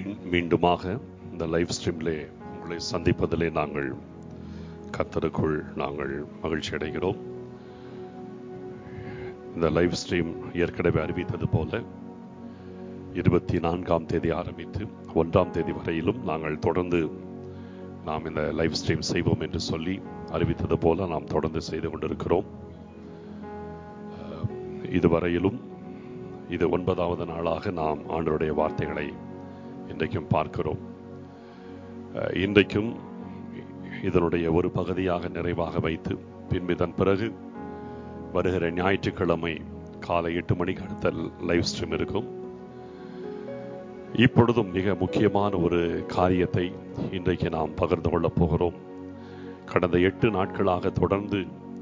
Me- மீண்டுமாக இந்த live ஸ்ட்ரீம்லே உங்களை சந்திப்பதிலே நாங்கள் கர்த்தருக்குள் நாங்கள் மகிழ்ச்சி அடைகிறோம் இந்த லைவ் ஸ்ட்ரீம் ஏற்கனவே அறிவித்தது போல இருபத்தி நான்காம் தேதி ஆரம்பித்து ஒன்றாம் தேதி வரையிலும் நாங்கள் தொடர்ந்து நாம் இந்த லைவ் ஸ்ட்ரீம் செய்வோம் என்று சொல்லி அறிவித்தது போல நாம் தொடர்ந்து செய்து கொண்டிருக்கிறோம் அஹ், இதுவரையிலும் இது ஒன்பதாவது நாளாக நாம் ஆண்டவருடைய வார்த்தைகளை இன்றைக்கும் பார்க்கிறோம் அஹ், இன்றைக்கும் இதனுடைய ஒரு பகுதியாக நிறைவாக வைத்து பின்பு இதன் பிறகு வருகிற ஞாயிற்றுக்கிழமை காலை எட்டு மணிக்கு அடுத்த லைவ் ஸ்ட்ரீம் இருக்கும் இப்பொழுதும் மிக முக்கியமான ஒரு காரியத்தை இன்றைக்கு நாம் பகிர்ந்து கொள்ளப் போகிறோம் கடந்த எட்டு நாட்களாக தொடர்ந்து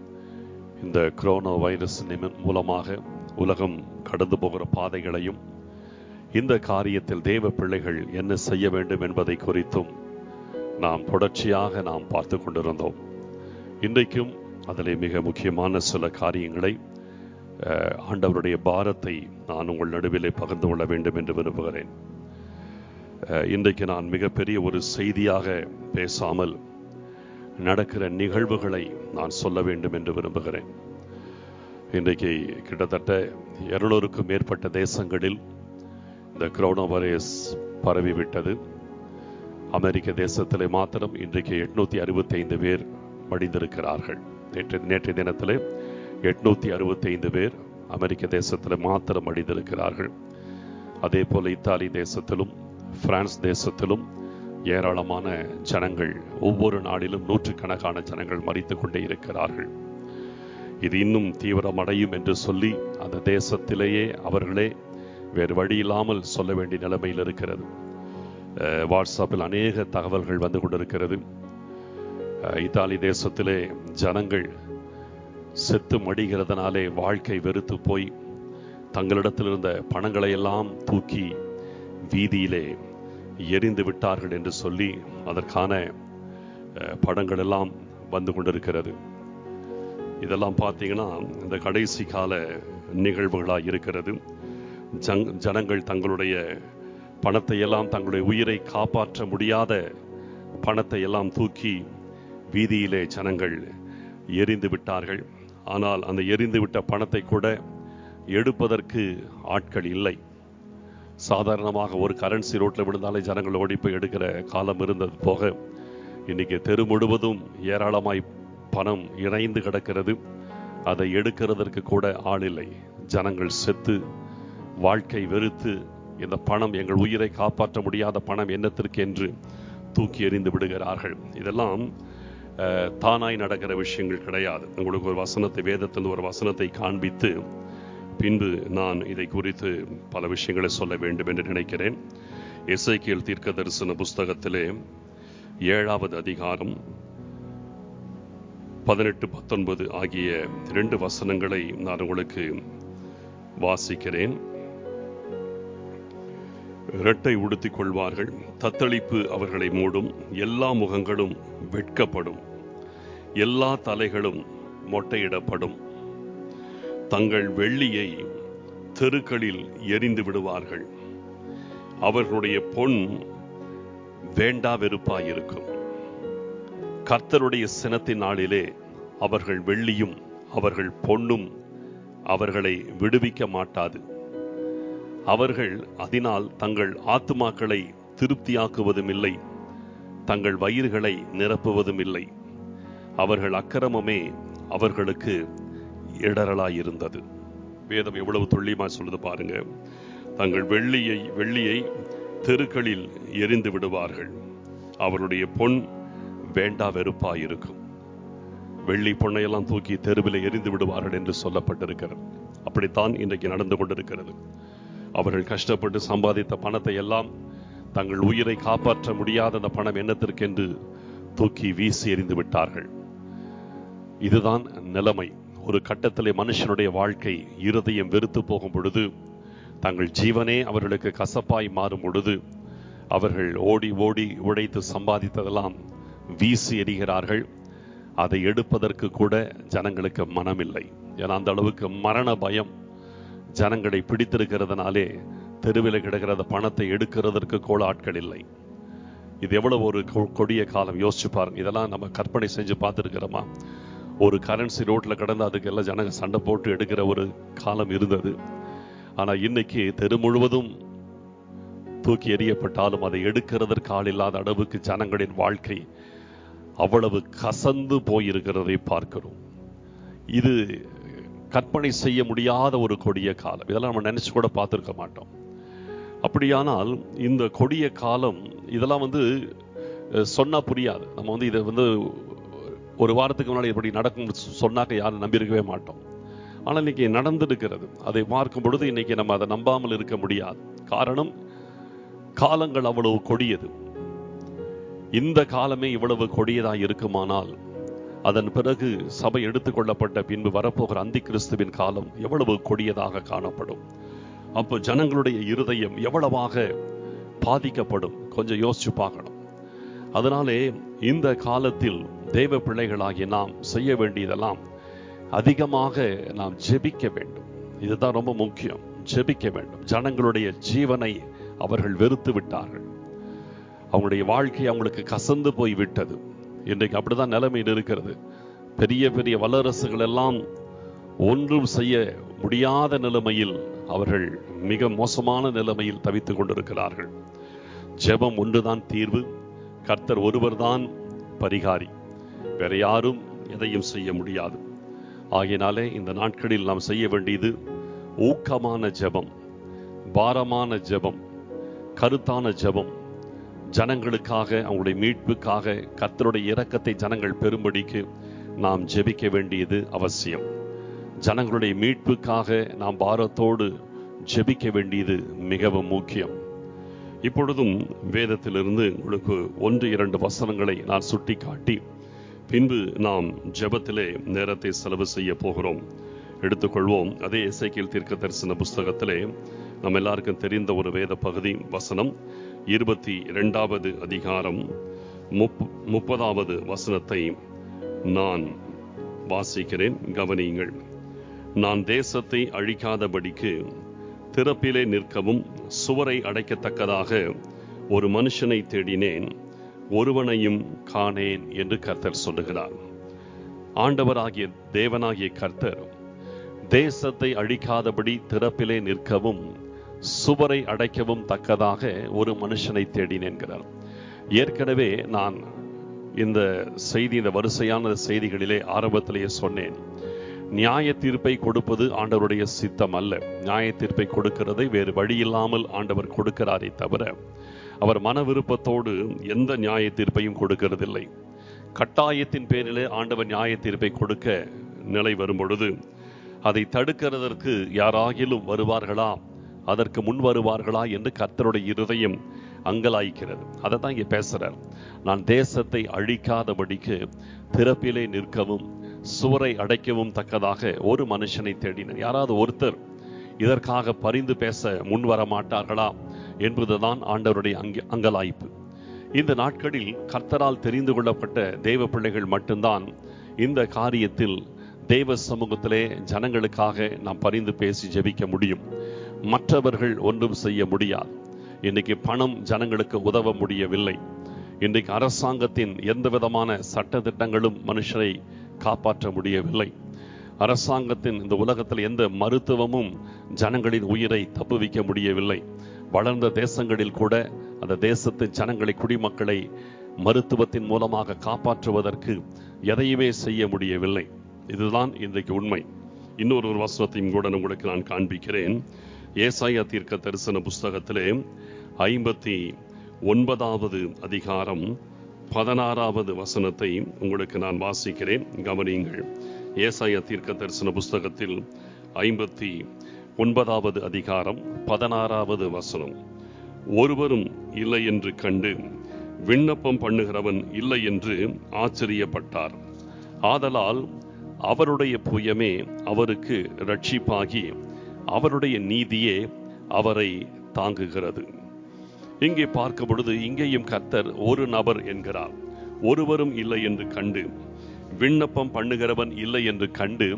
இந்த கொரோனா வைரஸ் நிமி- மூலமாக உலகம் கடந்து போகிற பாதைகளையும் இந்த காரியத்தில் தேவ பிள்ளைகள் என்ன செய்ய வேண்டும் என்பதை குறித்தும் நாம் தொடர்ச்சியாக நாம் பார்த்து கொண்டிருந்தோம் இன்றைக்கும் அதிலே மிக முக்கியமான சில காரியங்களை அஹ், ஆண்டவருடைய பாரத்தை நான் உங்கள் நடுவிலே பகிர்ந்து கொள்ள வேண்டும் என்று விரும்புகிறேன் அஹ், இன்றைக்கு நான் மிகப்பெரிய ஒரு செய்தியாக பேசாமல் நடக்கிற நிகழ்வுகளை நான் சொல்ல வேண்டும் என்று விரும்புகிறேன் இன்றைக்கு கிட்டத்தட்ட இருநூறுக்கும் மேற்பட்ட தேசங்களில் இந்த கொரோனா வைரஸ் பரவிவிட்டது அமெரிக்க தேசத்திலே மாத்திரம் இன்றைக்கு எட்நூத்தி அறுபத்தி ஐந்து பேர் மடிந்திருக்கிறார்கள் நேற்று நேற்றைய தினத்திலே எட்நூத்தி அறுபத்தி ஐந்து பேர் அமெரிக்க தேசத்தில் மாத்திரம் மடிந்திருக்கிறார்கள் அதே போல இத்தாலி தேசத்திலும் பிரான்ஸ் தேசத்திலும் ஏராளமான ஜனங்கள் ஒவ்வொரு நாளிலும் நூற்றுக்கணக்கான ஜனங்கள் மறித்துக் கொண்டே இருக்கிறார்கள் இது இன்னும் தீவிரமடையும் என்று சொல்லி அந்த தேசத்திலேயே அவர்களே வேறு வழி இல்லாமல் சொல்ல வேண்டிய நிலைமையில் இருக்கிறது அஹ், வாட்ஸ்அப்பில் அநேக தகவல்கள் வந்து கொண்டிருக்கிறது அஹ், இத்தாலி தேசத்திலே ஜனங்கள் செத்து மடிகிறதுனாலே வாழ்க்கை வெறுத்து போய் தங்களிடத்தில் இருந்த பணங்களை எல்லாம் தூக்கி வீதியிலே எரிந்து விட்டார்கள் என்று சொல்லி அதற்கான அஹ், படங்கள் எல்லாம் வந்து கொண்டிருக்கிறது இதெல்லாம் பார்த்தீங்கன்னா இந்த கடைசி கால நிகழ்வுகளாக இருக்கிறது ஜங் ஜனங்கள் தங்களுடைய பணத்தை எல்லாம் தங்களுடைய உயிரை காப்பாற்ற முடியாத பணத்தை எல்லாம் தூக்கி வீதியிலே ஜனங்கள் எரிந்து விட்டார்கள் ஆனால் அந்த எரிந்து விட்ட பணத்தை கூட எடுப்பதற்கு ஆட்கள் இல்லை சாதாரணமாக ஒரு கரன்சி ரோட்ல விழுந்தாலே ஜனங்கள் ஓடி போய் எடுக்கிற காலம் இருந்தது போக இன்னைக்கு தெரு முழுவதும் ஏராளமாய் பணம் இணைந்து கிடக்கிறது அதை எடுக்கிறதற்கு கூட ஆள் இல்லை ஜனங்கள் செத்து வாழ்க்கை வெறுத்து இந்த பணம் எங்கள் உயிரை காப்பாற்ற முடியாத பணம் என்னத்திற்கு என்று தூக்கி எறிந்து விடுகிறார்கள் இதெல்லாம் அஹ், தானாய் நடக்கிற விஷயங்கள் கிடையாது உங்களுக்கு ஒரு வசனத்தை வேதத்தில் ஒரு வசனத்தை காண்பித்து பின்பு நான் இதை குறித்து பல விஷயங்களை சொல்ல வேண்டும் என்று நினைக்கிறேன் எசேக்கியேல் தீர்க்க தரிசன புஸ்தகத்திலே ஏழாவது அதிகாரம் பதினெட்டு பத்தொன்பது ஆகிய இரண்டு வசனங்களை நான் உங்களுக்கு வாசிக்கிறேன் இரட்டை உடுத்திக் கொள்வார்கள் தத்தளிப்பு அவர்களை மூடும் எல்லா முகங்களும் வெட்கப்படும் எல்லா தலைகளும் மொட்டையிடப்படும் தங்கள் வெள்ளியை தெருக்களில் எரிந்து விடுவார்கள் அவர்களுடைய பொன் வேண்டா வெறுப்பாயிருக்கும் கர்த்தருடைய சினத்தின் நாளிலே அவர்கள் வெள்ளியும் அவர்கள் பொன்னும் அவர்களை விடுவிக்க மாட்டாது அவர்கள் அதனால் தங்கள் ஆத்துமாக்களை திருப்தியாக்குவதும் இல்லை தங்கள் வயிறுகளை நிரப்புவதும் இல்லை அவர்கள் அக்கிரமமே அவர்களுக்கு இடரலாயிருந்தது வேதம் எவ்வளவு துல்லியமா சொல்லுது பாருங்க தங்கள் வெள்ளியை வெள்ளியை தெருக்களில் எரிந்து விடுவார்கள் அவருடைய பொன் வேண்டா வெறுப்பாயிருக்கும் வெள்ளி பொன்னையெல்லாம் தூக்கி தெருவில் எரிந்து விடுவார்கள் என்று சொல்லப்பட்டிருக்கிறது அப்படித்தான் இன்றைக்கு நடந்து கொண்டிருக்கிறது அவர்கள் கஷ்டப்பட்டு சம்பாதித்த பணத்தை எல்லாம் தங்கள் உயிரை காப்பாற்ற முடியாத அந்த பணம் என்னத்திற்கென்று தூக்கி வீசி எறிந்து விட்டார்கள் இதுதான் நிலைமை ஒரு கட்டத்திலே மனுஷனுடைய வாழ்க்கை இருதயம் வெறுத்து போகும் பொழுது தங்கள் ஜீவனே அவர்களுக்கு கசப்பாய் மாறும் பொழுது அவர்கள் ஓடி ஓடி உழைத்து சம்பாதித்ததெல்லாம் வீசி எறிகிறார்கள் அதை எடுப்பதற்கு கூட ஜனங்களுக்கு மனமில்லை ஏன்னா அந்த அளவுக்கு மரண பயம் ஜனங்களை பிடித்திருக்கிறதுனாலே தெருவில் கிடக்கிற அந்த பணத்தை எடுக்கிறதற்கு கூட ஆட்கள் இல்லை இது எவ்வளவு ஒரு கொ- கொடிய காலம் யோசிச்சு பாருங்க இதெல்லாம் நம்ம கற்பனை செஞ்சு பார்த்துருக்கிறோமா ஒரு கரன்சி ரோட்ல கடந்து அதுக்கு எல்லாம் ஜனங்க சண்டை போட்டு எடுக்கிற ஒரு காலம் இருந்தது ஆனா இன்னைக்கு தெரு முழுவதும் தூக்கி எறியப்பட்டாலும் அதை எடுக்கிறதற்கு ஆள் இல்லாத அளவுக்கு ஜனங்களின் வாழ்க்கை அவ்வளவு கசந்து போயிருக்கிறதை பார்க்கிறோம் இது கற்பனை செய்ய முடியாத ஒரு கொடிய காலம் இதெல்லாம் நம்ம நினைச்சு கூட பார்த்திருக்க மாட்டோம் அப்படியானால் இந்த கொடிய காலம் இதெல்லாம் வந்து அஹ், சொன்னா புரியாது நம்ம வந்து இதை வந்து ஒரு வாரத்துக்கு முன்னாடி இப்படி நடக்கும் சொன்னாக்க யாரும் நம்பியிருக்கவே மாட்டோம் ஆனால் இன்னைக்கு நடந்திருக்கிறது அதை பார்க்கும் பொழுது இன்னைக்கு நம்ம அதை நம்பாமல் இருக்க முடியாது காரணம் காலங்கள் அவ்வளவு கொடியது இந்த காலமே இவ்வளவு கொடியதாக இருக்குமானால் அதன் பிறகு சபை எடுத்துக்கொள்ளப்பட்ட பின்பு வரப்போகிற அந்தி கிறிஸ்துவின் காலம் எவ்வளவு கொடியதாக காணப்படும் அப்போ ஜனங்களுடைய இருதயம் எவ்வளவாக பாதிக்கப்படும் கொஞ்சம் யோசிச்சு பார்க்கணும் அதனாலே இந்த காலத்தில் தேவ பிள்ளைகளாகிய நாம் செய்ய வேண்டியதெல்லாம் அதிகமாக நாம் ஜெபிக்க வேண்டும் இதுதான் ரொம்ப முக்கியம் ஜெபிக்க வேண்டும் ஜனங்களுடைய ஜீவனை அவர்கள் வெறுத்து விட்டார்கள் அவங்களுடைய வாழ்க்கை அவங்களுக்கு கசந்து போய் விட்டது இன்றைக்கு அப்படிதான் நிலைமையில் இருக்கிறது பெரிய பெரிய வல்லரசுகள் எல்லாம் ஒன்றும் செய்ய முடியாத நிலைமையில் அவர்கள் மிக மோசமான நிலைமையில் தவித்துக் கொண்டிருக்கிறார்கள் ஜெபம் ஒன்றுதான் தீர்வு கர்த்தர் ஒருவர்தான் பரிகாரி வேற யாரும் எதையும் செய்ய முடியாது ஆகையினாலே இந்த நாட்களில் நாம் செய்ய வேண்டியது ஊக்கமான ஜெபம் பாரமான ஜெபம் கருத்தான ஜெபம் ஜனங்களுக்காக அவங்களுடைய மீட்புக்காக கர்த்தருடைய இரக்கத்தை ஜனங்கள் பெறும்படிக்கு நாம் ஜெபிக்க வேண்டியது அவசியம் ஜனங்களுடைய மீட்புக்காக நாம் பாரத்தோடு ஜெபிக்க வேண்டியது மிகவும் முக்கியம் இப்பொழுதும் வேதத்திலிருந்து உங்களுக்கு ஒன்று இரண்டு வசனங்களை நான் சுட்டிக்காட்டி பின்பு நாம் ஜெபத்திலே நேரத்தை செலவு செய்ய போகிறோம் எடுத்துக்கொள்வோம் அதே இசைக்கியல் தீர்க்க தரிசன புஸ்தகத்திலே நம்ம எல்லாருக்கும் தெரிந்த ஒரு வேத பகுதி வசனம் இருபத்தி இரண்டாவது அதிகாரம் முப்- முப்பதாவது வசனத்தை நான் வாசிக்கிறேன் கவனியுங்கள் நான் தேசத்தை அழிக்காதபடிக்கு திறப்பிலே நிற்கவும் சுவரை அடைக்கத்தக்கதாக ஒரு மனுஷனை தேடினேன் ஒருவனையும் காணேன் என்று கர்த்தர் சொல்லுகிறார் ஆண்டவராகிய தேவனாகிய கர்த்தர் தேசத்தை அழிக்காதபடி திறப்பிலே நிற்கவும் சுவரை அடைக்கவும் தக்கதாக ஒரு மனுஷனை தேடினேன் என்கிறார் ஏற்கனவே நான் இந்த செய்தி இந்த வரிசையான செய்திகளிலே ஆரம்பத்திலேயே சொன்னேன் நியாய தீர்ப்பை கொடுப்பது ஆண்டவருடைய சித்தம் அல்ல நியாய தீர்ப்பை கொடுக்கிறதை வேறு வழி இல்லாமல் ஆண்டவர் கொடுக்கிறாரே தவிர அவர் மன விருப்பத்தோடு எந்த நியாய தீர்ப்பையும் கொடுக்கிறதில்லை கட்டாயத்தின் பேரிலே ஆண்டவர் நியாய தீர்ப்பை கொடுக்க நிலை வரும் பொழுது அதை தடுக்கிறதற்கு யாராகிலும் வருவார்களா அதற்கு முன் வருவார்களா என்று கர்த்தருடைய இருதயம் அங்கலாய்க்கிறது அதை தான் இங்கே பேசுறார் நான் தேசத்தை அழிக்காதபடிக்கு திறப்பிலே நிற்கவும் சுவரை அடைக்கவும் தக்கதாக ஒரு மனுஷனை தேடினர் யாராவது ஒருத்தர் இதற்காக பரிந்து பேச முன் வர மாட்டார்களா என்பதுதான் ஆண்டவருடைய அங்க அங்கலாய்ப்பு இந்த நாட்களில் கர்த்தரால் தெரிந்து கொள்ளப்பட்ட தேவ பிள்ளைகள் மட்டும்தான் இந்த காரியத்தில் தேவ சமூகத்திலே ஜனங்களுக்காக நாம் பரிந்து பேசி ஜெபிக்க முடியும் மற்றவர்கள் ஒன்றும் செய்ய முடியாது இன்னைக்கு பணம் ஜனங்களுக்கு உதவ முடியவில்லை இன்றைக்கு அரசாங்கத்தின் எந்த விதமான சட்ட திட்டங்களும் மனுஷரை காப்பாற்ற முடியவில்லை அரசாங்கத்தின் இந்த உலகத்தில் எந்த மருத்துவமும் ஜனங்களின் உயிரை தப்புவிக்க முடியவில்லை வளர்ந்த தேசங்களில் கூட அந்த தேசத்து ஜனங்களை குடிமக்களை மருத்துவத்தின் மூலமாக காப்பாற்றுவதற்கு எதையுமே செய்ய முடியவில்லை இதுதான் இன்றைக்கு உண்மை இன்னொரு ஒரு வசனத்தையும் கூட உங்களுக்கு நான் காண்பிக்கிறேன் ஏசாயா தீர்க்க தரிசன புஸ்தகத்திலே ஐம்பத்தி ஒன்பதாவது அதிகாரம் பதினாறாவது வசனத்தை உங்களுக்கு நான் வாசிக்கிறேன் கவனியுங்கள் ஏசாயா தீர்க்க தரிசன புஸ்தகத்தில் ஐம்பத்தி ஒன்பதாவது அதிகாரம் பதினாறாவது வசனம் ஒருவரும் இல்லை என்று கண்டு விண்ணப்பம் பண்ணுகிறவன் இல்லை என்று ஆச்சரியப்பட்டார் ஆதலால் அவருடைய புயமே அவருக்கு ரட்சிப்பாகி அவருடைய நீதியே அவரை தாங்குகிறது இங்கே பார்க்கும் பொழுது இங்கேயும் கர்த்தர் ஒரு நபர் என்கிறார் ஒருவரும் இல்லை என்று கண்டு விண்ணப்பம் பண்ணுகிறவன் இல்லை என்று கண்டு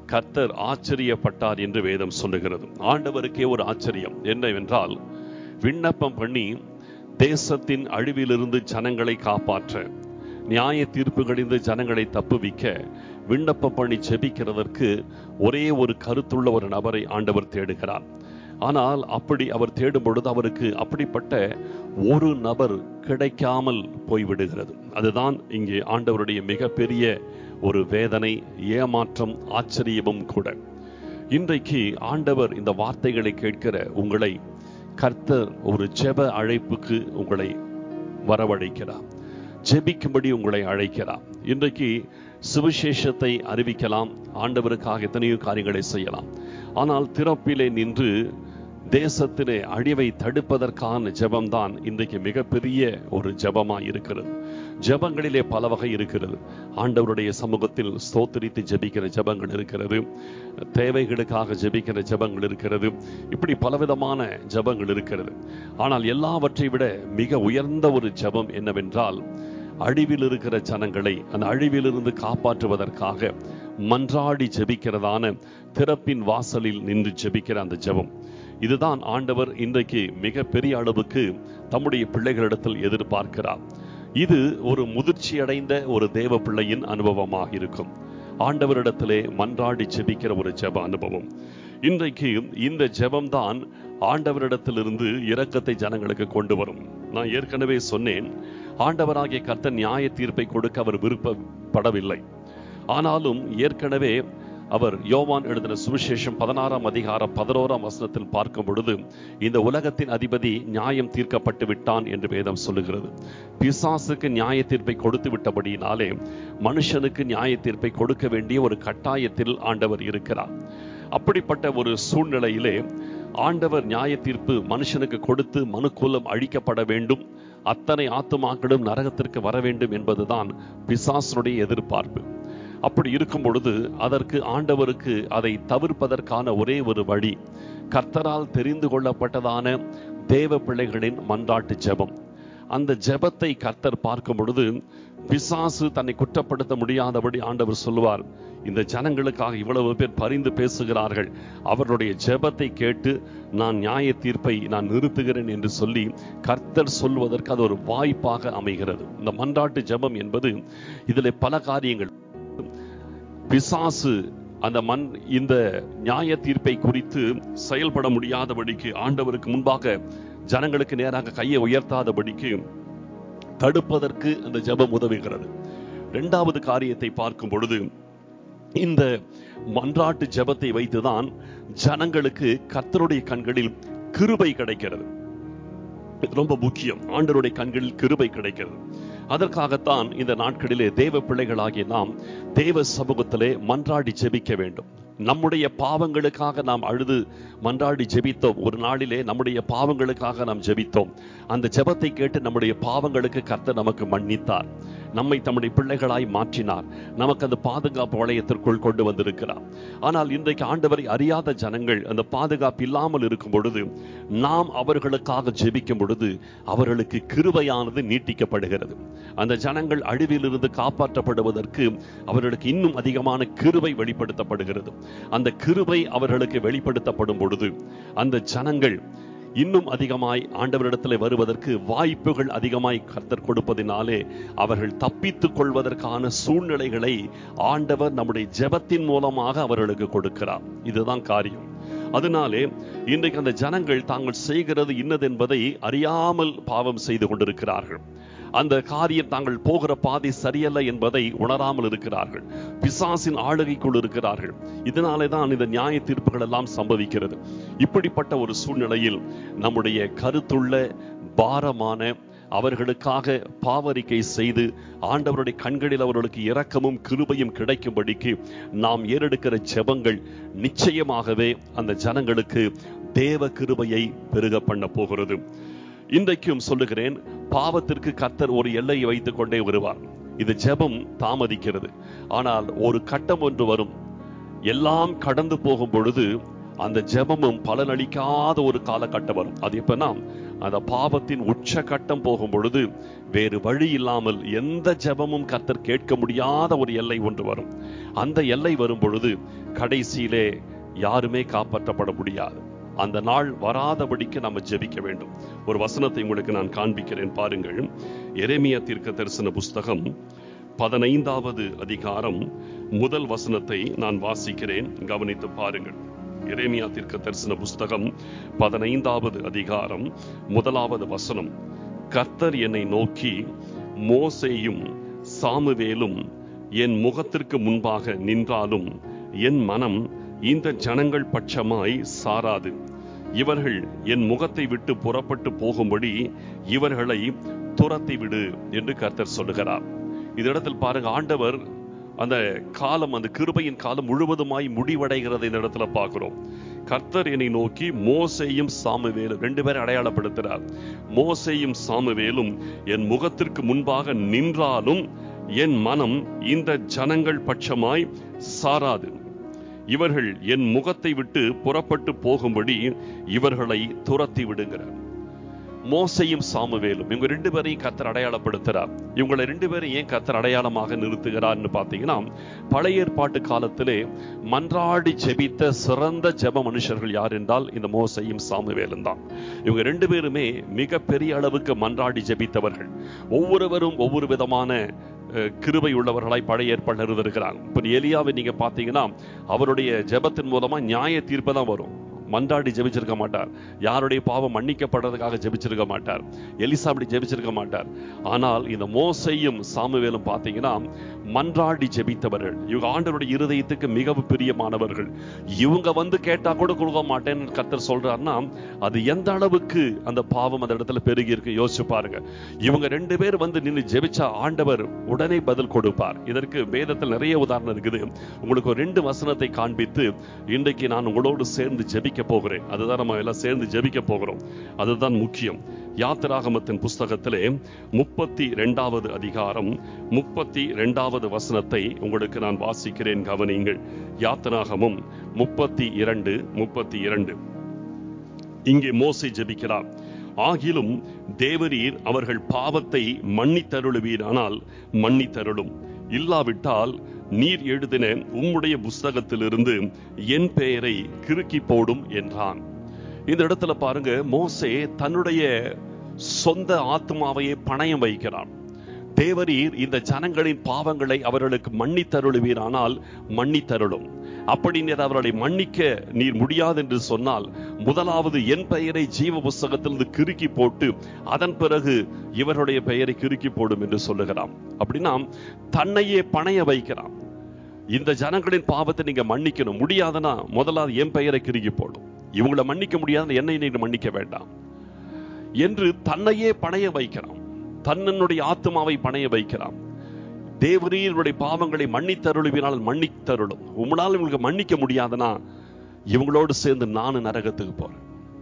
கர்த்தர் ஆச்சரியப்பட்டார் என்று வேதம் சொல்லுகிறது ஆண்டவருக்கே ஒரு ஆச்சரியம் என்னவென்றால் விண்ணப்பம் பண்ணி தேசத்தின் அழிவிலிருந்து ஜனங்களை காப்பாற்ற நியாய தீர்ப்புகளிலிருந்து ஜனங்களை தப்புவிக்க விண்ணப்பம் பண்ணி ஜெபிக்கிறதற்கு ஒரே ஒரு கருத்துள்ள ஒரு நபரை ஆண்டவர் தேடுகிறார் ஆனால் அப்படி அவர் தேடும் பொழுது அவருக்கு அப்படிப்பட்ட ஒரு நபர் கிடைக்காமல் போய்விடுகிறது அதுதான் இங்கே ஆண்டவருடைய மிகப்பெரிய ஒரு வேதனை ஏமாற்றம் ஆச்சரியமும் கூட இன்றைக்கு ஆண்டவர் இந்த வார்த்தைகளை கேட்கிற உங்களை கர்த்தர் ஒரு ஜெப அழைப்புக்கு உங்களை வரவழைக்கிறார் ஜெபிக்கும்படி உங்களை அழைக்கிறார் இன்றைக்கு சுவிசேஷத்தை அறிவிக்கலாம் ஆண்டவருக்காக எத்தனையோ காரியங்களை செய்யலாம் ஆனால் திறப்பிலே நின்று தேசத்திலே அழிவை தடுப்பதற்கான ஜெபம்தான் இன்றைக்கு மிகப்பெரிய ஒரு ஜெபமாய் இருக்கிறது ஜெபங்களிலே பல வகை இருக்கிறது ஆண்டவருடைய சமூகத்தில் ஸ்தோத்திரித்து ஜெபிக்கிற ஜெபங்கள் இருக்கிறது தேவைகளுக்காக ஜெபிக்கிற ஜெபங்கள் இருக்கிறது இப்படி பலவிதமான ஜெபங்கள் இருக்கிறது ஆனால் எல்லாவற்றை விட மிக உயர்ந்த ஒரு ஜெபம் என்னவென்றால் அழிவில் இருக்கிற ஜனங்களை அந்த அழிவிலிருந்து காப்பாற்றுவதற்காக மன்றாடி ஜெபிக்கிறதான திறப்பின் வாசலில் நின்று ஜெபிக்கிற அந்த ஜெபம் இதுதான் ஆண்டவர் இன்றைக்கு மிக பெரிய அளவுக்கு தம்முடைய பிள்ளைகளிடத்தில் எதிர்பார்க்கிறார் இது ஒரு முதிர்ச்சி அடைந்த ஒரு தேவ பிள்ளையின் அனுபவமாக இருக்கும் ஆண்டவரிடத்திலே மன்றாடி ஜெபிக்கிற ஒரு ஜெப அனுபவம் இன்றைக்கு இந்த ஜெபம்தான் ஆண்டவரிடத்திலிருந்து இரக்கத்தை ஜனங்களுக்கு கொண்டு வரும் நான் ஏற்கனவே சொன்னேன் ஆண்டவராகிய கர்த்தர் நியாய தீர்ப்பை கொடுக்க அவர் விருப்பப்படவில்லை ஆனாலும் ஏற்கனவே அவர் யோவான் எழுதின சுவிசேஷம் பதினாறாம் அதிகாரம் பதினோராம் வசனத்தில் பார்க்கும் பொழுது இந்த உலகத்தின் அதிபதி நியாயம் தீர்க்கப்பட்டு விட்டான் என்று வேதம் சொல்லுகிறது பிசாசுக்கு நியாய தீர்ப்பை கொடுத்து விட்டபடியினாலே மனுஷனுக்கு நியாய தீர்ப்பை கொடுக்க வேண்டிய ஒரு கட்டாயத்தில் ஆண்டவர் இருக்கிறார் அப்படிப்பட்ட ஒரு சூழ்நிலையிலே ஆண்டவர் நியாய தீர்ப்பு மனுஷனுக்கு கொடுத்து மனுக்குலம் அழிக்கப்பட வேண்டும் அத்தனை ஆத்துமாக்களும் நரகத்திற்கு வர வேண்டும் என்பதுதான் பிசாசனுடைய எதிர்பார்ப்பு அப்படி இருக்கும் பொழுது அதற்கு ஆண்டவருக்கு அதை தவிர்ப்பதற்கான ஒரே ஒரு வழி கர்த்தரால் தெரிந்து கொள்ளப்பட்டதான தேவ பிள்ளைகளின் மன்றாட்டு ஜெபம் அந்த ஜெபத்தை கர்த்தர் பார்க்கும் பொழுது பிசாசு தன்னை குற்றப்படுத்த முடியாதபடி ஆண்டவர் சொல்லுவார் இந்த ஜனங்களுக்காக இவ்வளவு பேர் பரிந்து பேசுகிறார்கள் அவர்களுடைய ஜெபத்தை கேட்டு நான் நியாய தீர்ப்பை நான் நிறுத்துகிறேன் என்று சொல்லி கர்த்தர் சொல்வதற்கு அது ஒரு வாய்ப்பாக அமைகிறது இந்த மன்றாட்டு ஜெபம் என்பது இதில் பல காரியங்கள் பிசாசு அந்த மண் இந்த நியாய தீர்ப்பை குறித்து செயல்பட முடியாதபடிக்கு ஆண்டவருக்கு முன்பாக ஜனங்களுக்கு நேராக கையை உயர்த்தாதபடிக்கு தடுப்பதற்கு அந்த ஜெபம் உதவுகிறது இரண்டாவது காரியத்தை பார்க்கும் பொழுது இந்த மன்றாட்டு ஜெபத்தை வைத்துதான் ஜனங்களுக்கு கர்த்தருடைய கண்களில் கிருபை கிடைக்கிறது இது ரொம்ப முக்கியம் ஆண்டருடைய கண்களில் கிருபை கிடைக்கிறது அதற்காகத்தான் இந்த நாட்களிலே தேவ பிள்ளைகளாகிய நாம் தேவ சமூகத்திலே மன்றாடி ஜெபிக்க வேண்டும் நம்முடைய பாவங்களுக்காக நாம் அழுது மன்றாடி ஜெபித்தோம் ஒரு நாளிலே நம்முடைய பாவங்களுக்காக நாம் ஜெபித்தோம் அந்த ஜெபத்தை கேட்டு நம்முடைய பாவங்களுக்கு கர்த்தர் நமக்கு மன்னித்தார் நம்மை தம்முடைய பிள்ளைகளாய் மாற்றினார் நமக்கு அந்த பாதுகாப்பு வளையத்திற்குள் கொண்டு வந்திருக்கிறார் ஆனால் இன்றைக்கு ஆண்டவரை அறியாத ஜனங்கள் அந்த பாதுகாப்பு இல்லாமல் இருக்கும் பொழுது நாம் அவர்களுக்காக ஜெபிக்கும் பொழுது அவர்களுக்கு கிருபையானது நீட்டிக்கப்படுகிறது அந்த ஜனங்கள் அழிவிலிருந்து காப்பாற்றப்படுவதற்கு அவர்களுக்கு இன்னும் அதிகமான கிருபை வெளிப்படுத்தப்படுகிறது அந்த கிருபை அவர்களுக்கு வெளிப்படுத்தப்படும் பொழுது அந்த ஜனங்கள் இன்னும் அதிகமாய் ஆண்டவரிடத்தில் வருவதற்கு வாய்ப்புகள் அதிகமாய் கர்த்தர் கொடுப்பதினாலே அவர்கள் தப்பித்துக் கொள்வதற்கான சூழ்நிலைகளை ஆண்டவர் நம்முடைய ஜெபத்தின் மூலமாக அவர்களுக்கு கொடுக்கிறார் இதுதான் காரியம் அதனாலே இன்றைக்கு அந்த ஜனங்கள் தாங்கள் செய்கிறது இன்னதென்பதை அறியாமல் பாவம் செய்து கொண்டிருக்கிறார்கள் அந்த காரியம் தாங்கள் போகிற பாதை சரியல்ல என்பதை உணராமல் இருக்கிறார்கள் பிசாசின் ஆளுகைக்குள் இருக்கிறார்கள் இதனாலே தான் இந்த நியாய தீர்ப்புகள் எல்லாம் சம்பவிக்கிறது இப்படிப்பட்ட ஒரு சூழ்நிலையில் நம்முடைய கருத்துள்ள பாரமான அவர்களுக்காக பாவரிக்கை செய்து ஆண்டவருடைய கண்களில் அவர்களுக்கு இரக்கமும் கிருபையும் கிடைக்கும்படிக்கு நாம் ஏறெடுக்கிற ஜெபங்கள் நிச்சயமாகவே அந்த ஜனங்களுக்கு தேவ கிருபையை பெருக பண்ண போகிறது இன்றைக்கும் சொல்லுகிறேன் பாவத்திற்கு கர்த்தர் ஒரு எல்லையை வைத்துக் கொண்டே வருவார் இது ஜெபம் தாமதிக்கிறது ஆனால் ஒரு கட்டம் ஒன்று வரும் எல்லாம் கடந்து போகும் பொழுது அந்த ஜெபமும் பலனளிக்காத ஒரு காலகட்டம் வரும் அது எப்பன்னா அந்த பாவத்தின் உச்சகட்டம் போகும் பொழுது வேறு வழி இல்லாமல் எந்த ஜெபமும் கர்த்தர் கேட்க முடியாத ஒரு எல்லை ஒன்று வரும் அந்த எல்லை வரும் பொழுது கடைசியிலே யாருமே காப்பாற்றப்பட முடியாது அந்த நாள் வராதபடிக்கு நம்ம ஜெபிக்க வேண்டும் ஒரு வசனத்தை உங்களுக்கு நான் காண்பிக்கிறேன் பாருங்கள் எரேமியா தீர்க்க தரிசன புஸ்தகம் பதினைந்தாவது அதிகாரம் முதல் வசனத்தை நான் வாசிக்கிறேன் கவனித்து பாருங்கள் எரேமியா தீர்க்க தரிசன புஸ்தகம் பதினைந்தாவது அதிகாரம் முதலாவது வசனம் கர்த்தர் என்னை நோக்கி மோசேயும் சாமுவேலும் என் முகத்திற்கு முன்பாக நின்றாலும் என் மனம் இந்த ஜனங்கள் பட்சமாய் சாராது இவர்கள் என் முகத்தை விட்டு புறப்பட்டு போகும்படி இவர்களை துரத்தி விடு என்று கர்த்தர் சொல்லுகிறார் இந்த இடத்தில் பாருங்க ஆண்டவர் அந்த காலம் அந்த கிருபையின் காலம் முழுவதுமாய் முடிவடைகிறது இந்த இடத்துல பார்க்கிறோம் கர்த்தர் என்னை நோக்கி மோசையும் சாமுவேலும் ரெண்டு பேரை அடையாளப்படுத்துகிறார் மோசையும் சாமுவேலும் என் முகத்திற்கு முன்பாக நின்றாலும் என் மனம் இந்த ஜனங்கள் பட்சமாய் சாராது இவர்கள் என் முகத்தை விட்டு புறப்பட்டு போகும்படி இவர்களை துரத்தி விடுகிறார் மோசையும் சாமுவேலும் இவங்க ரெண்டு பேரையும் கத்தர் அடையாளப்படுத்துறார் இவங்களை ரெண்டு பேரும் ஏன் கத்தர் அடையாளமாக நிறுத்துகிறார்னு பார்த்தீங்கன்னா பழைய ஏற்பாட்டு காலத்திலே மன்றாடி ஜெபித்த சிறந்த ஜெப மனுஷர்கள் யார் என்றால் இந்த மோசையும் சாமுவேலும் தான் இவங்க ரெண்டு பேருமே மிக பெரிய அளவுக்கு மன்றாடி ஜெபித்தவர்கள் ஒவ்வொருவரும் ஒவ்வொரு விதமான அஹ், கிருபை உள்ளவர்களாய் பழைய ஏற்பாடு இருந்திருக்கிறாங்க இப்போ எலியாவை நீங்க பார்த்தீங்கன்னா அவருடைய ஜெபத்தின் மூலமா நியாய தீர்ப்பு தான் வரும் மன்றாடி ஜெபிச்சிருக்க மாட்டார் யாருடைய பாவம் மன்னிக்கப்படுறதுக்காக ஜெபிச்சிருக்க மாட்டார் எலிசா அப்படி ஜெபிச்சிருக்க மாட்டார் ஆனால் இந்த மோசையும் சாமுவேலும் பார்த்தீங்கன்னா மன்றாடி ஜெபித்தவர்கள் இவங்க ஆண்டவருடைய இருதயத்துக்கு மிகவும் பிரியமானவர்கள் இவங்க வந்து கேட்டா கூட கொடுக்க மாட்டேன்னு கர்த்தர் சொல்றாருன்னா அது எந்த அளவுக்கு அந்த பாவம் அந்த இடத்துல பெருகி இருக்கு யோசிச்சு பாருங்க இவங்க ரெண்டு பேர் வந்து நின்று ஜெபிச்சா ஆண்டவர் உடனே பதில் கொடுப்பார் இதற்கு வேதத்தில் நிறைய உதாரணம் இருக்குது உங்களுக்கு ஒரு ரெண்டு வசனத்தை காண்பித்து இன்றைக்கு நான் உங்களோடு சேர்ந்து ஜெபிக்க போகிறேன் அதுதான் நம்ம எல்லாம் சேர்ந்து ஜெபிக்க போகிறோம் அதுதான் முக்கியம் யாத்திராகமத்தின் புஸ்தகத்திலே முப்பத்தி ரெண்டாவது அதிகாரம் முப்பத்தி ரெண்டாவது வசனத்தை உங்களுக்கு நான் வாசிக்கிறேன் கவனியுங்கள் யாத்திராகமும் முப்பத்தி இரண்டு முப்பத்தி இரண்டு இங்கே மோசை ஜெபிக்கிறார் ஆகிலும் தேவரீர் அவர்கள் பாவத்தை மன்னித்தருளுவீரானால் மன்னித்தருளும் இல்லாவிட்டால் நீர் எழுதின உம்முடைய புஸ்தகத்திலிருந்து என் பெயரை கிறுக்கி போடும் என்றான் இந்த இடத்துல பாருங்க மோசே தன்னுடைய சொந்த ஆத்மாவையே பணயம் வைக்கிறான் தேவரீர் இந்த ஜனங்களின் பாவங்களை அவர்களுக்கு மன்னித்தருளுவீரானால் மன்னித்தருளும் அப்படி நீர் அவர்களை மன்னிக்க நீர் முடியாது என்று சொன்னால் முதலாவது என் பெயரை ஜீவ புஸ்தகத்திலிருந்து கிறுக்கி போட்டு அதன் பிறகு இவருடைய பெயரை கிறுக்கி போடும் என்று சொல்லுகிறான் அப்படின்னா தன்னையே பணைய வைக்கிறான் இந்த ஜனங்களின் பாவத்தை நீங்க மன்னிக்கணும் முடியாதுன்னா முதலாவது என் பெயரை கிறுக்கி போடும் இவங்களை மன்னிக்க முடியாதுன்னு என்னை நீங்க மன்னிக்க வேண்டாம் என்று தன்னையே பணைய வைக்கிறான் தன்னனுடைய ஆத்மாவை பணைய வைக்கிறான் தேவரீருடைய பாவங்களை மன்னித்தருளுவினால் மன்னித்தருளும் உங்களால் இவங்களுக்கு மன்னிக்க முடியாதுன்னா இவங்களோடு சேர்ந்து நானும் நரகத்துக்கு போறேன்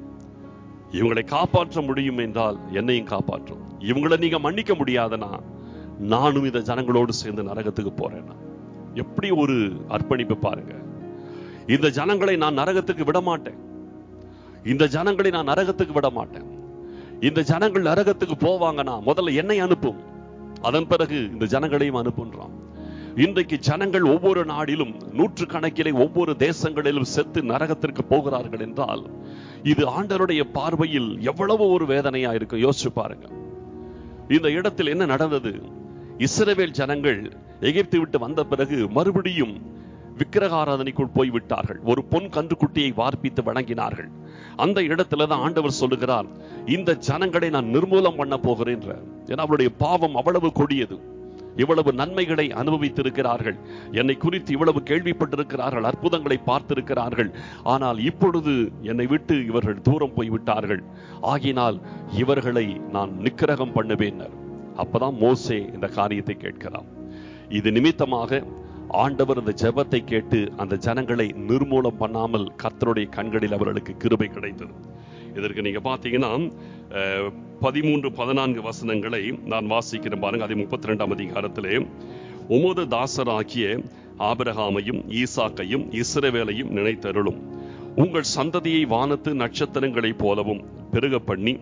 இவங்களை காப்பாற்ற முடியும் என்றால் என்னையும் காப்பாற்றும் இவங்களை நீங்க மன்னிக்க முடியாதுன்னா நானும் இந்த ஜனங்களோடு சேர்ந்து நரகத்துக்கு போறேன் எப்படி ஒரு அர்ப்பணிப்பு பாருங்க இந்த ஜனங்களை நான் நரகத்துக்கு விட மாட்டேன் இந்த ஜனங்களை நான் நரகத்துக்கு விட மாட்டேன் இந்த ஜனங்கள் நரகத்துக்கு போவாங்கன்னா முதல்ல என்னை அனுப்பும் அதன் பிறகு இந்த ஜனங்களையும் அனுப்புன்றான் இன்றைக்கு ஜனங்கள் ஒவ்வொரு நாடிலும் நூற்று கணக்கிலே ஒவ்வொரு தேசங்களிலும் செத்து நரகத்திற்கு போகிறார்கள் என்றால் இது ஆண்டவருடைய பார்வையில் எவ்வளவு ஒரு வேதனையா இருக்கும் யோசிச்சு பாருங்க இந்த இடத்தில் என்ன நடந்தது இஸ்ரவேல் ஜனங்கள் எகிப்து விட்டு வந்த பிறகு மறுபடியும் விக்கிரகாராதனைக்குள் போய் விட்டார்கள் ஒரு பொன் கன்றுக்குட்டியை வார்ப்பித்து வணங்கினார்கள் அந்த இடத்துல தான் ஆண்டவர் சொல்லுகிறார் இந்த ஜனங்களை நான் நிர்மூலம் பண்ண போகிறேன் ஏன்னா அவருடைய பாவம் அவ்வளவு கொடியது இவ்வளவு நன்மைகளை அனுபவித்திருக்கிறார்கள் என்னை குறித்து இவ்வளவு கேள்விப்பட்டிருக்கிறார்கள் அற்புதங்களை பார்த்திருக்கிறார்கள் ஆனால் இப்பொழுது என்னை விட்டு இவர்கள் தூரம் போய்விட்டார்கள் ஆகினால் இவர்களை நான் நிக்கிரகம் பண்ணுவேன் அப்பதான் மோசே இந்த காரியத்தை கேட்கிறான் இது நிமித்தமாக ஆண்டவர் அந்த ஜெபத்தை கேட்டு அந்த ஜனங்களை நிர்மூலம் பண்ணாமல் கர்த்தருடைய கண்களில் அவர்களுக்கு கிருபை கிடைத்தது இதற்கு நீங்க பாத்தீங்கன்னா அஹ், பதிமூன்று பதினான்கு வசனங்களை நான் வாசிக்கிறேன் பாருங்க அதே முப்பத்தி ரெண்டாம் அதிகாரத்திலே உமது தாசராகிய ஆபிரகாமையும் ஈசாக்கையும் இஸ்ரவேலையும் நினைத்தருளும் உங்கள் சந்ததியை வானத்து நட்சத்திரங்களைப் போலவும் பெருக பண்ணி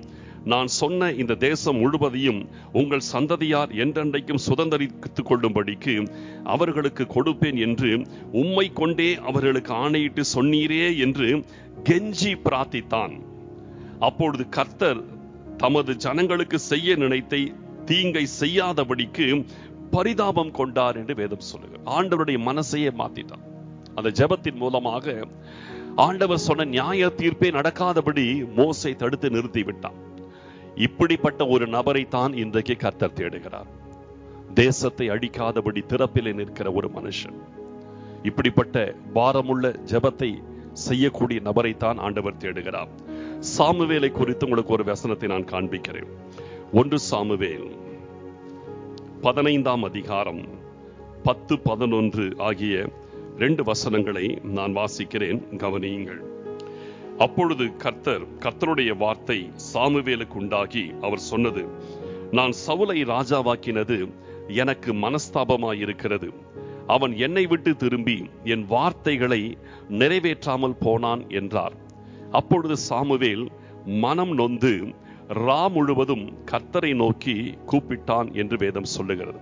நான் சொன்ன இந்த தேசம் முழுவதையும் உங்கள் சந்ததியார் என்றென்றைக்கும் சுதந்திரித்துக் கொள்ளும்படிக்கு அவர்களுக்கு கொடுப்பேன் என்று உம்மை கொண்டே அவர்களுக்கு ஆணையிட்டு சொன்னீரே என்று கெஞ்சி பிரார்த்தித்தான் அப்பொழுது கர்த்தர் தமது ஜனங்களுக்கு செய்ய நினைத்தை தீங்கை செய்யாதபடிக்கு பரிதாபம் கொண்டார் என்று வேதம் சொல்லுங்க ஆண்டவருடைய மனசையே மாத்திட்டான் அந்த ஜெபத்தின் மூலமாக ஆண்டவர் சொன்ன நியாய தீர்ப்பே நடக்காதபடி மோசை தடுத்து நிறுத்தி விட்டான் இப்படிப்பட்ட ஒரு நபரை தான் இன்றைக்கு கர்த்தர் தேடுகிறார் தேசத்தை அழிக்காதபடி திறப்பிலே நிற்கிற ஒரு மனுஷன் இப்படிப்பட்ட பாரமுள்ள ஜெபத்தை செய்யக்கூடிய நபரை தான் ஆண்டவர் தேடுகிறார் சாமுவேலை குறித்து உங்களுக்கு ஒரு வசனத்தை நான் காண்பிக்கிறேன் ஒன்று சாமுவேல் பதினைந்தாம் அதிகாரம் பத்து பதினொன்று ஆகிய ரெண்டு வசனங்களை நான் வாசிக்கிறேன் கவனியுங்கள் அப்பொழுது கர்த்தர் கர்த்தருடைய வார்த்தை சாமுவேலுக்கு உண்டாகி அவர் சொன்னது நான் சவுலை ராஜாவாக்கினது எனக்கு மனஸ்தாபமாயிருக்கிறது அவன் என்னை விட்டு திரும்பி என் வார்த்தைகளை நிறைவேற்றாமல் போனான் என்றார் அப்பொழுது சாமுவேல் மனம் நொந்து ரா முழுவதும் கர்த்தரை நோக்கி கூப்பிட்டான் என்று வேதம் சொல்லுகிறது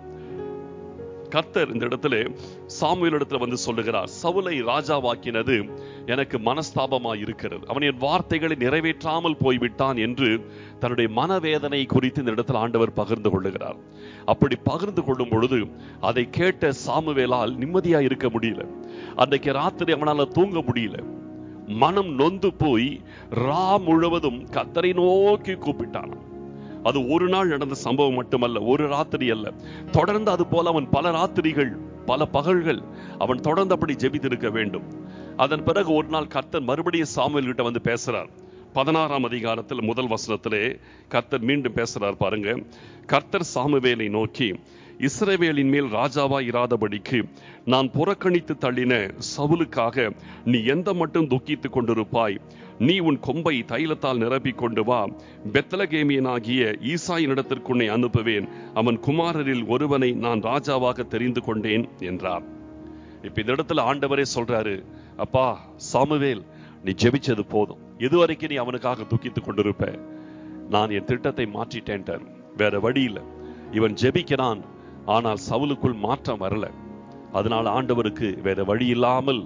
கர்த்தர் இந்த இடத்துல சாமுவேல் இடத்துல வந்து சொல்லுகிறார் சவுலை ராஜாவாக்கினது எனக்கு மனஸ்தாபமா இருக்கிறது அவன் என் வார்த்தைகளை நிறைவேற்றாமல் போய்விட்டான் என்று தன்னுடைய மனவேதனை குறித்து இந்த இடத்துல ஆண்டவர் பகிர்ந்து கொள்ளுகிறார் அப்படி பகிர்ந்து கொள்ளும் பொழுது அதை கேட்ட சாமுவேலால் நிம்மதியா இருக்க முடியல அன்றைக்கு ராத்திரி அவனால தூங்க முடியல மனம் நொந்து போய் ரா முழுவதும் கத்தரை நோக்கி கூப்பிட்டான் அது ஒரு நாள் நடந்த சம்பவம் மட்டுமல்ல ஒரு ராத்திரி அல்ல தொடர்ந்து அது போல அவன் பல ராத்திரிகள் பல பகல்கள் அவன் தொடர்ந்து அப்படி ஜெபித்திருக்க வேண்டும் அதன் பிறகு ஒரு நாள் கர்த்தர் மறுபடியும் சாமுவேல் கிட்ட வந்து பேசுறார் பதினாறாம் அதிகாரத்தில் முதல் வசனத்திலே கர்த்தர் மீண்டும் பேசுறார் பாருங்க கர்த்தர் சாமுவேலை நோக்கி இஸ்ரவேலின் மேல் ராஜாவாய் இராதபடிக்கு நான் புறக்கணித்து தள்ளின சவுலுக்காக நீ எந்த மட்டும் துக்கித்துக் கொண்டிருப்பாய் நீ உன் கொம்பை தைலத்தால் நிரப்பிக் கொண்டு வா பெத்தலகேமியனாகிய ஈசாயினிடத்திற்கு உன்னை அனுப்புவேன் அவன் குமாரரில் ஒருவனை நான் ராஜாவாக தெரிந்து கொண்டேன் என்றார் இப்ப இந்த இடத்துல ஆண்டவரே சொல்றாரு அப்பா சாமுவேல் நீ ஜெபிச்சது போதும் இதுவரைக்கும் நீ அவனுக்காக துக்கித்துக் கொண்டிருப்ப நான் என் திட்டத்தை மாற்றிட்டேன்ட்டார் வேற வழி இல்லை இவன் ஜெபிக்கிறான் ஆனால் சவுலுக்குள் மாற்றம் வரல அதனால ஆண்டவருக்கு வேற வழி இல்லாமல்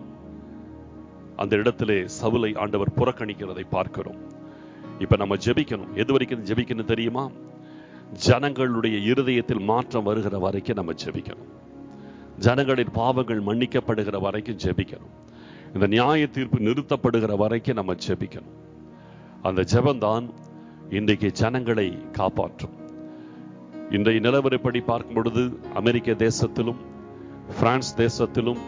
அந்த இடத்திலே சவுலை ஆண்டவர் புறக்கணிக்கிறதை பார்க்கிறோம் இப்ப நம்ம ஜெபிக்கணும் எது வரைக்கும் ஜெபிக்கணும் தெரியுமா ஜனங்களுடைய இருதயத்தில் மாற்றம் வருகிற வரைக்கும் நம்ம ஜெபிக்கணும் ஜனங்களின் பாவங்கள் மன்னிக்கப்படுகிற வரைக்கும் ஜெபிக்கணும் இந்த நியாய தீர்ப்பு நிறுத்தப்படுகிற வரைக்கும் நம்ம ஜெபிக்கணும் அந்த ஜெபம்தான் இன்றைக்கு ஜனங்களை காப்பாற்றும் இன்றைய நிலவரப்படி பார்க்கும் பொழுது அமெரிக்க தேசத்திலும் பிரான்ஸ் தேசத்திலும்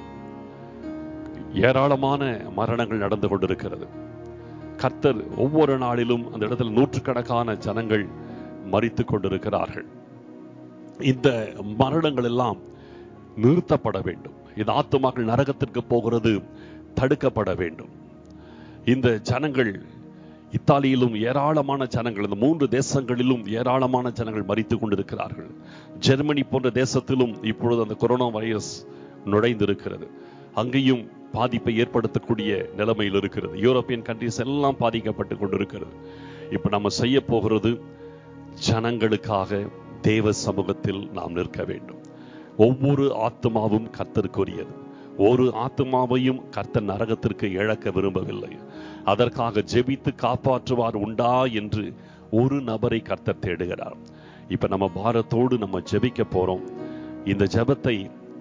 ஏராளமான மரணங்கள் நடந்து கொண்டிருக்கிறது கர்த்தர் ஒவ்வொரு நாளிலும் அந்த இடத்தில் நூற்றுக்கணக்கான ஜனங்கள் மறித்து கொண்டிருக்கிறார்கள் இந்த மரணங்கள் எல்லாம் நிறுத்தப்பட வேண்டும் இந்த ஆத்துமாக்கள் நரகத்திற்கு போகிறது தடுக்கப்பட வேண்டும் இந்த ஜனங்கள் இத்தாலியிலும் ஏராளமான ஜனங்கள் இந்த மூன்று தேசங்களிலும் ஏராளமான ஜனங்கள் மறித்து கொண்டிருக்கிறார்கள் ஜெர்மனி போன்ற தேசத்திலும் இப்பொழுது அந்த கொரோனா வைரஸ் நுழைந்திருக்கிறது அங்கேயும் பாதிப்பை ஏற்படுத்தக்கூடிய நிலைமையில் இருக்கிறது யூரோப்பியன் கண்ட்ரிஸ் எல்லாம் பாதிக்கப்பட்டு கொண்டிருக்கிறது இப்ப நம்ம செய்ய போகிறது ஜனங்களுக்காக தேவ சமூகத்தில் நாம் நிற்க வேண்டும் ஒவ்வொரு ஆத்மாவும் கர்த்தருக்குரியது ஒரு ஆத்மாவையும் கர்த்தர் நரகத்திற்கு இழக்க விரும்பவில்லை அதற்காக ஜெபித்து காப்பாற்றுவார் உண்டா என்று ஒரு நபரை கர்த்தர் தேடுகிறார் இப்ப நம்ம பாரத்தோடு நம்ம ஜெபிக்க போறோம் இந்த ஜெபத்தை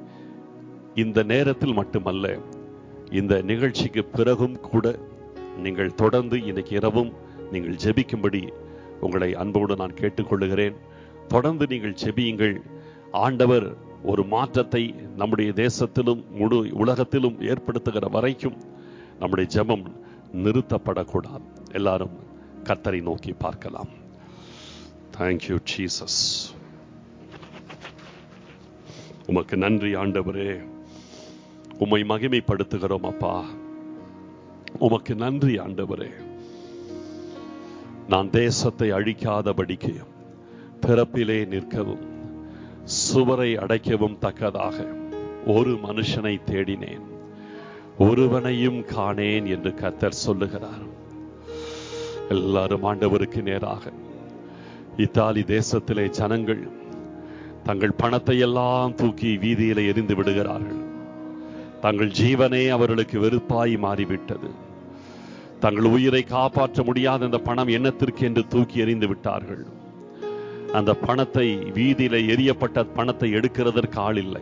இந்த நேரத்தில் மட்டுமல்ல இந்த நிகழ்ச்சிக்கு பிறகும் கூட நீங்கள் தொடர்ந்து இன்னைக்கு இரவும் நீங்கள் ஜெபிக்கும்படி உங்களை அன்போடு நான் கேட்டுக்கொள்ளுகிறேன் தொடர்ந்து நீங்கள் ஜெபியுங்கள் ஆண்டவர் ஒரு மாற்றத்தை நம்முடைய தேசத்திலும் முழு உலகத்திலும் ஏற்படுத்துகிற வரைக்கும் நம்முடைய ஜெபம் நிறுத்தப்படக்கூடாது எல்லாரும் கர்த்தரை நோக்கி பார்க்கலாம் தேங்க்யூ ஜீசஸ் உமக்கு நன்றி ஆண்டவரே உம்மை மகிமைப்படுத்துகிறோம் அப்பா உமக்கு நன்றி ஆண்டவரே நான் தேசத்தை அழிக்காதபடிக்கு பிறப்பிலே நிற்கவும் சுவரை அடைக்கவும் தக்கதாக ஒரு மனுஷனை தேடினேன் ஒருவனையும் காணேன் என்று கத்தர் சொல்லுகிறார் எல்லாரும் ஆண்டவருக்கு நேராக இத்தாலி தேசத்திலே ஜனங்கள் தங்கள் பணத்தை எல்லாம் தூக்கி வீதியிலே எரிந்து விடுகிறார்கள் தங்கள் ஜீவனே அவர்களுக்கு வெறுப்பாய் மாறிவிட்டது தங்கள் உயிரை காப்பாற்ற முடியாத அந்த பணம் எண்ணத்திற்கு என்று தூக்கி எறிந்து விட்டார்கள் அந்த பணத்தை வீதியில எரியப்பட்ட பணத்தை எடுக்கிறதற்கு ஆள் இல்லை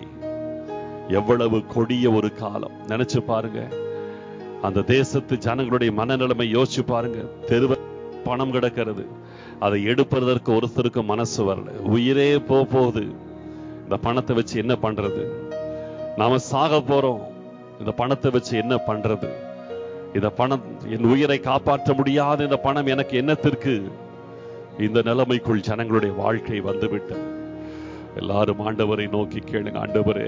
எவ்வளவு கொடிய ஒரு காலம் நினைச்சு பாருங்க அந்த தேசத்து ஜனங்களுடைய மனநிலைமை யோசிச்சு பாருங்க தெருவ பணம் கிடக்கிறது அதை எடுப்பதற்கு ஒருத்தருக்கு மனசு வரல உயிரே போ போகுது இந்த பணத்தை வச்சு என்ன பண்றது நாம சாக போறோம் இந்த பணத்தை வச்சு என்ன பண்றது இந்த பணம் என் உயிரை காப்பாற்ற முடியாத இந்த பணம் எனக்கு என்னத்திற்கு இந்த நிலைமைக்குள் ஜனங்களுடைய வாழ்க்கை வந்துவிட்டது எல்லாரும் ஆண்டவரை நோக்கி கேளுங்க ஆண்டவரே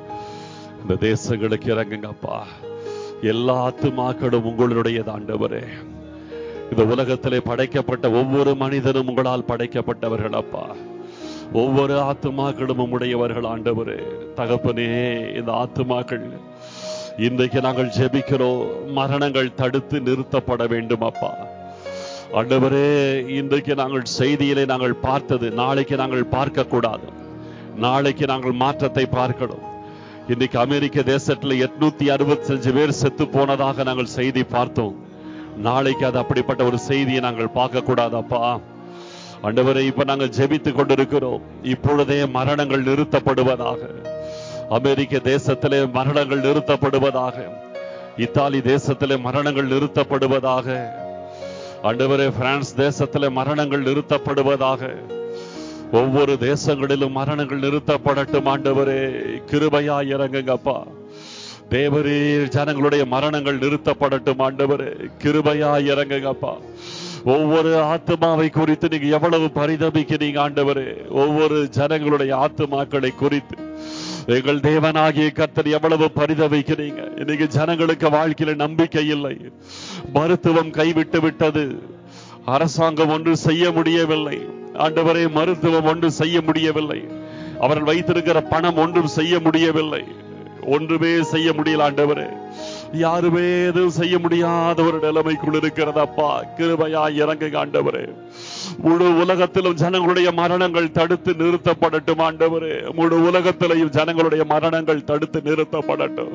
இந்த தேசங்களுக்கு இறங்குங்கப்பா எல்லா ஆத்துமாக்களும் உங்களுடையது ஆண்டவரே இந்த உலகத்திலே படைக்கப்பட்ட ஒவ்வொரு மனிதனும் உங்களால் படைக்கப்பட்டவர்கள் அப்பா ஒவ்வொரு ஆத்துமாக்களும் உம்முடையவர்கள் ஆண்டவரே தகப்பனே இந்த ஆத்துமாக்கள் இன்றைக்கு நாங்கள் ஜெபிக்கிறோம் மரணங்கள் தடுத்து நிறுத்தப்பட வேண்டும் அப்பா ஆண்டவரே இன்றைக்கு நாங்கள் செய்தியிலே நாங்கள் பார்த்தது நாளைக்கு நாங்கள் பார்க்க கூடாது நாளைக்கு நாங்கள் மாற்றத்தை பார்க்கணும் இன்னைக்கு அமெரிக்க தேசத்துல எட்நூத்தி அறுபத்தஞ்சு பேர் செத்து போனதாக நாங்கள் செய்தி பார்த்தோம் நாளைக்கு அது அப்படிப்பட்ட ஒரு செய்தியை நாங்கள் பார்க்க கூடாதப்பா ஆண்டவரை இப்ப நாங்கள் ஜெபித்துக் கொண்டிருக்கிறோம் இப்பொழுதே மரணங்கள் நிறுத்தப்படுவதாக அமெரிக்க தேசத்திலே மரணங்கள் நிறுத்தப்படுவதாக இத்தாலி தேசத்திலே மரணங்கள் நிறுத்தப்படுவதாக ஆண்டவரே பிரான்ஸ் தேசத்திலே மரணங்கள் நிறுத்தப்படுவதாக ஒவ்வொரு தேசங்களிலும் மரணங்கள் நிறுத்தப்படட்டும் ஆண்டவரே கிருபையா இறங்குங்கப்பா தேவரே ஜனங்களுடைய மரணங்கள் நிறுத்தப்படட்டும் ஆண்டவரே கிருபையா இறங்குங்கப்பா ஒவ்வொரு ஆத்மாவை குறித்து நீங்க எவ்வளவு பரிதபிக்கிறீங்க ஆண்டவரே ஒவ்வொரு ஜனங்களுடைய ஆத்மாக்களை குறித்து எங்கள் தேவனாகிய கர்த்தர் எவ்வளவு பரிதவிக்கிறீங்க இன்னைக்கு ஜனங்களுக்கு வாழ்க்கையில நம்பிக்கை இல்லை மருத்துவம் கைவிட்டு விட்டது அரசாங்கம் ஒன்று செய்ய முடியவில்லை ஆண்டவரே மருத்துவம் ஒன்று செய்ய முடியவில்லை அவர்கள் வைத்திருக்கிற பணம் ஒன்றும் செய்ய முடியவில்லை ஒன்றுமே செய்ய முடியல ஆண்டவரே யாருமே எதுவும் செய்ய முடியாத ஒரு நிலைமைக்குள் இருக்கிறதப்பா கிருபையா இறங்குங்க ஆண்டவரே முழு உலகத்திலும் ஜனங்களுடைய மரணங்கள் தடுத்து நிறுத்தப்படட்டும் ஆண்டவரே முழு உலகத்திலையும் ஜனங்களுடைய மரணங்கள் தடுத்து நிறுத்தப்படட்டும்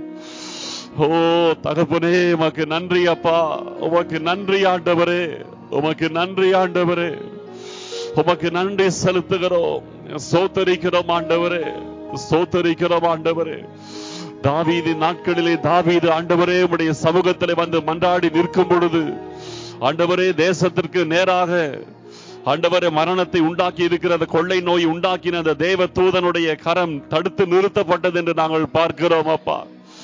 ஓ தகப்பனே உமக்கு நன்றி அப்பா உமக்கு நன்றி ஆண்டவரே உமக்கு நன்றி ஆண்டவரே உமக்கு நன்றி செலுத்துகிறோம் சோத்தரிக்கிறோம் ஆண்டவரே சோத்தரிக்கிறோம் ஆண்டவரே தாவீது நாட்களிலே தாவீது ஆண்டவரே உடைய சமூகத்திலே வந்து மன்றாடி நிற்கும் பொழுது ஆண்டவரே தேசத்திற்கு நேராக ஆண்டவரே மரணத்தை உண்டாக்கி இருக்கிற அந்த கொள்ளை நோய் உண்டாக்கின அந்த தேவ தூதனுடைய கரம் தடுத்து நிறுத்தப்பட்டது என்று நாங்கள் பார்க்கிறோம் அப்பா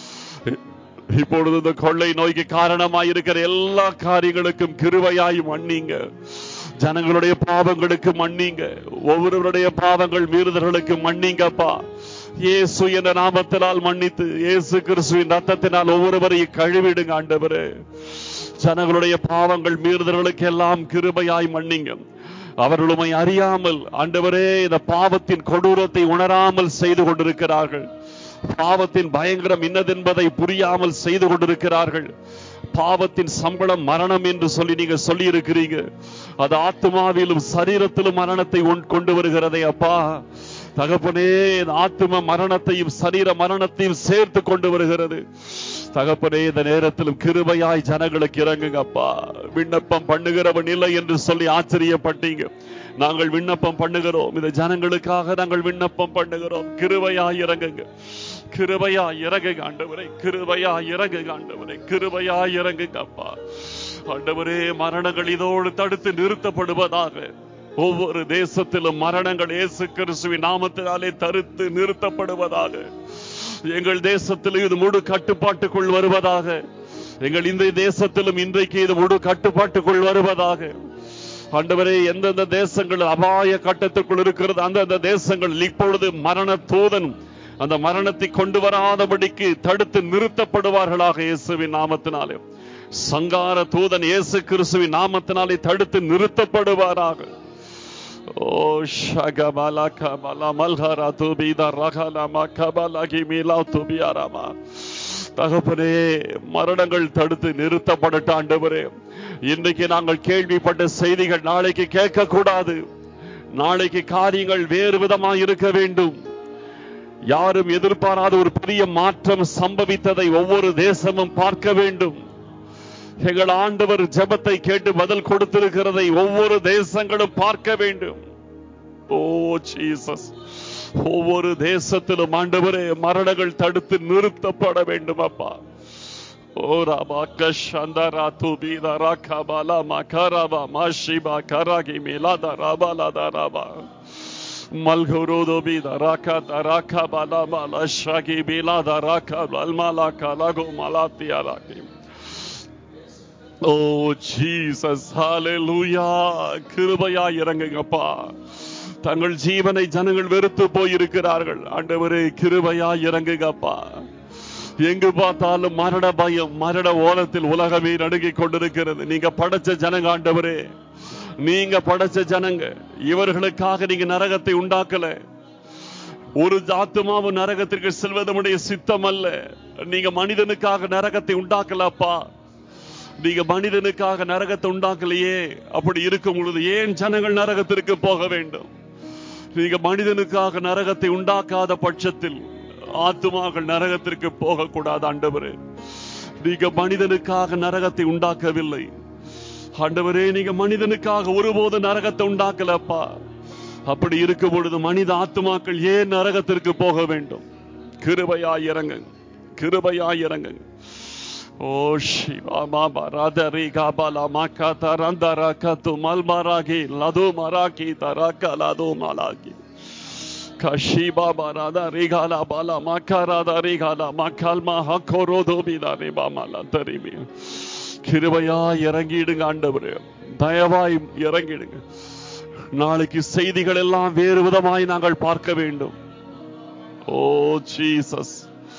இப்பொழுது இந்த கொள்ளை நோய்க்கு காரணமாய் இருக்கிற எல்லா காரியங்களுக்கும் கிருவையாய் மன்னிங்க ஜனங்களுடைய பாவங்களுக்கு மன்னிங்க ஒவ்வொருவருடைய பாவங்கள் மீறுதல்களுக்கு மன்னிங்கப்பா இயேசு என்ற நாமத்தினால் மன்னித்து இயேசு கிறிஸ்துவின் ரத்தத்தினால் ஒவ்வொருவரையும் கழுவிடுங்க ஆண்டவரே ஜனங்களுடைய பாவங்கள் மீறுதல்களுக்கு எல்லாம் கிருபையாய் மன்னிங்க அவர்களுமை அறியாமல் ஆண்டவரே இந்த பாவத்தின் கொடூரத்தை உணராமல் செய்து கொண்டிருக்கிறார்கள் பாவத்தின் பயங்கரம் இன்னதென்பதை புரியாமல் செய்து கொண்டிருக்கிறார்கள் பாவத்தின் சம்பளம் மரணம் என்று சொல்லி நீங்க சொல்லி இருக்கிறீங்க அது ஆத்மாவிலும் சரீரத்திலும் மரணத்தை உண்- கொண்டு வருகிறதே அப்பா தகப்பனே இந்த ஆத்ம மரணத்தையும் சரீர மரணத்தையும் சேர்த்து கொண்டு வருகிறது தகப்பனே இந்த நேரத்திலும் கிருபையாய் ஜனங்களுக்கு இறங்குங்க அப்பா விண்ணப்பம் பண்ணுகிறவன் இல்லை என்று சொல்லி ஆச்சரியப்பட்டீங்க நாங்கள் விண்ணப்பம் பண்ணுகிறோம் இந்த ஜனங்களுக்காக நாங்கள் விண்ணப்பம் பண்ணுகிறோம் கிருபையாய் இறங்குங்க கிருபையா இறங்குங்க ஆண்டவரே கிருபையா இறங்குங்க ஆண்டவரே கிருபையா இறங்குங்க அப்பா ஆண்டவரே மரணங்கள் இதோடு தடுத்து நிறுத்தப்படுவதாக ஒவ்வொரு தேசத்திலும் மரணங்கள் இயேசு கிறிஸ்துவின் நாமத்தினாலே தடுத்து நிறுத்தப்படுவதாக எங்கள் தேசத்திலும் இது முழு கட்டுப்பாட்டுக்குள் வருவதாக எங்கள் இந்த தேசத்திலும் இன்றைக்கு இது முழு கட்டுப்பாட்டுக்குள் வருவதாக ஆண்டவரே எந்தெந்த தேசங்கள் அபாய கட்டத்துக்குள் இருக்கிறது அந்தந்த தேசங்கள் இப்பொழுது மரண தூதன் அந்த மரணத்தை கொண்டு வராதபடிக்கு தடுத்து நிறுத்தப்படுவார்களாக இயேசுவின் நாமத்தினாலே சங்கார தூதன் இயேசு கிறிஸ்துவின் நாமத்தினாலே தடுத்து நிறுத்தப்படுவாராக ஓ ஷகபல கபல மல்ஹரா துபித ரகலம கபல கிமிலா துபியாராமா தகப்பனே மரணங்கள் தடுத்து நிறுத்தப்படட்ட ஆண்டவரே இன்றைக்கு நாங்கள் கேள்விப்பட்ட செய்திகள் நாளைக்கு கேட்க கூடாது நாளைக்கு காரியங்கள் வேறு விதமாக இருக்க வேண்டும் யாரும் எதிர்பாராத ஒரு பெரிய மாற்றம் சம்பவித்ததை ஒவ்வொரு தேசமும் பார்க்க வேண்டும் எங்கள் ஆண்டவர் ஜெபத்தை கேட்டு பதில் கொடுத்திருக்கிறதை ஒவ்வொரு தேசங்களும் பார்க்க வேண்டும் ஓ ஜீசஸ் ஒவ்வொரு தேசத்திலும் ஆண்டவரே மரணங்கள் தடுத்து நிறுத்தப்பட வேண்டும் அப்பா ஓ ராபா கஷந்தரா துபீதா ராகா பாலா மகாராபா மாஷிபா கராகி மிலாதா ராபாலாதா ராபா மல்குருது பீதா ராகா தராகா பாலா மாலா ஷாகி பிலாதா ராகா அல்மாலா கலாகோ மலாத்தியா ராகி ஓ ஜீசஸ் ஹalleluya கிருபையா இறங்குங்கப்பா தங்கள் ஜீவனை ஜனங்கள் வெறுத்து போயிருக்கிறார்கள் ஆண்டவரே கிருபையா இறங்குங்கப்பா எங்கு பார்த்தாலும் மரண பயம் மரண ஓலத்தில் உலகமே நடுங்கிக் கொண்டிருக்கிறது நீங்க படைச்ச ஜனங்க ஆண்டவரே நீங்க படைச்ச ஜனங்க இவர்களுக்காக நீங்க நரகத்தை உண்டாக்கல ஒரு ஆத்துமாவும் நரகத்திற்கு செல்வதனுடைய சித்தம் அல்ல நீங்க மனிதனுக்காக நரகத்தை உண்டாக்கலப்பா நீங்க மனிதனுக்காக நரகத்தை உண்டாக்கலையே அப்படி இருக்கும் பொழுது ஏன் ஜனங்கள் நரகத்திற்கு போக வேண்டும் நீங்க மனிதனுக்காக நரகத்தை உண்டாக்காத பட்சத்தில் ஆத்துமாக்கள் நரகத்திற்கு போகக்கூடாது ஆண்டவரே நீங்க மனிதனுக்காக நரகத்தை உண்டாக்கவில்லை ஆண்டவரே நீங்க மனிதனுக்காக ஒருபோது நரகத்தை உண்டாக்கலப்பா அப்படி இருக்கும் பொழுது மனித ஆத்துமாக்கள் ஏன் நரகத்திற்கு போக வேண்டும் கிருபையா இறங்க கிருபையா இறங்க ஓ சிவா மாபா ராதரி காபாலா மாக்கா தரந்தரா கத்து மல்மாராகி லது மராகி தராக்கா லது மலாகி கஷிபா பாராதா ரிகாலா பாலா மக்காராதா ரிகாலா மக்கால்மா ஹக்கோரோதோ பீதா ரிபா மாலா தரிமி கிருபையா இறங்கிடுங்க ஆண்டவரே தயவாய் இறங்கிடுங்க நாளைக்கு செய்திகள் எல்லாம் வேறு விதமாய் நாங்கள் பார்க்க வேண்டும் ஓ ஜீசஸ்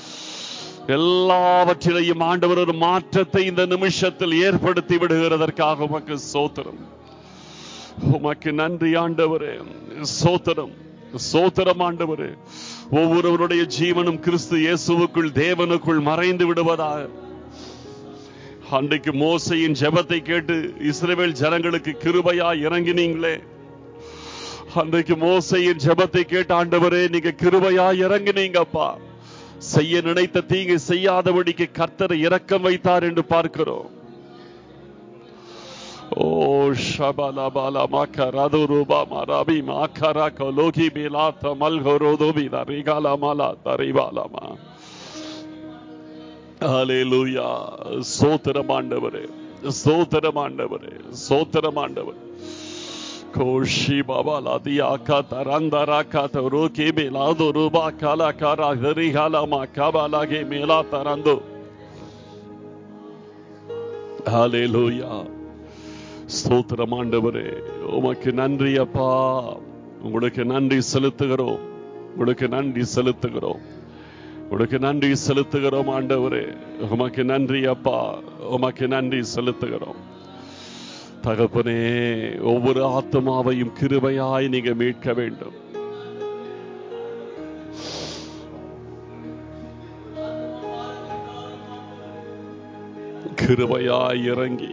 எல்லாவற்றிலையும் ஆண்டவர் ஒரு மாற்றத்தை இந்த நிமிஷத்தில் ஏற்படுத்தி விடுகிறதற்காக உமக்கு சோத்திரம் உமக்கு நன்றி ஆண்டவரே சோத்திரம் சோத்திரம் ஆண்டவரே ஒவ்வொருவருடைய ஜீவனும் கிறிஸ்து இயேசுவுக்குள் தேவனுக்குள் மறைந்து விடுவதாக அன்றைக்கு மோசையின் ஜெபத்தை கேட்டு இஸ்ரவேல் ஜனங்களுக்கு கிருபையா இறங்கினீங்களே அன்றைக்கு மோசையின் ஜெபத்தை கேட்டு ஆண்டவரே நீங்க கிருபையா இறங்கினீங்கப்பா செய்ய நினைத்த தீங்கு செய்யாதபடிக்கு கர்த்தரை இரக்கம் வைத்தார் என்று பார்க்கிறோம் ஓ ஷபல பல மக்கரது ரூபா மரபி மக்கர கலோகி பிலா தமல் ஹரோதோபி தரிகால மலா தரிபாலமா ஹalleluya சோத்திரம் ஆண்டவரே சோத்திரம் ஆண்டவரே சோத்திரம் ஆண்டவரே கோஷி பாபா லாதியா கா தரந்தரா கா தரு கே மேலாது ரூபா காலா காரா ஹரி காலா மா காபாலாகே மேலா தரந்து ஹalleluya ஸ்தோத்திரம் ஆண்டவரே உமக்கு நன்றி அப்பா உங்களுக்கு நன்றி செலுத்துகிறோம் உங்களுக்கு நன்றி செலுத்துகிறோம் உனக்கு நன்றி செலுத்துகிறோம் ஆண்டவரே உமக்கு நன்றி அப்பா உமக்கு நன்றி செலுத்துகிறோம் தகப்பனே ஒவ்வொரு ஆத்மாவையும் கிருபையாய் நீங்க மீட்க வேண்டும் கிருபையாய் இறங்கி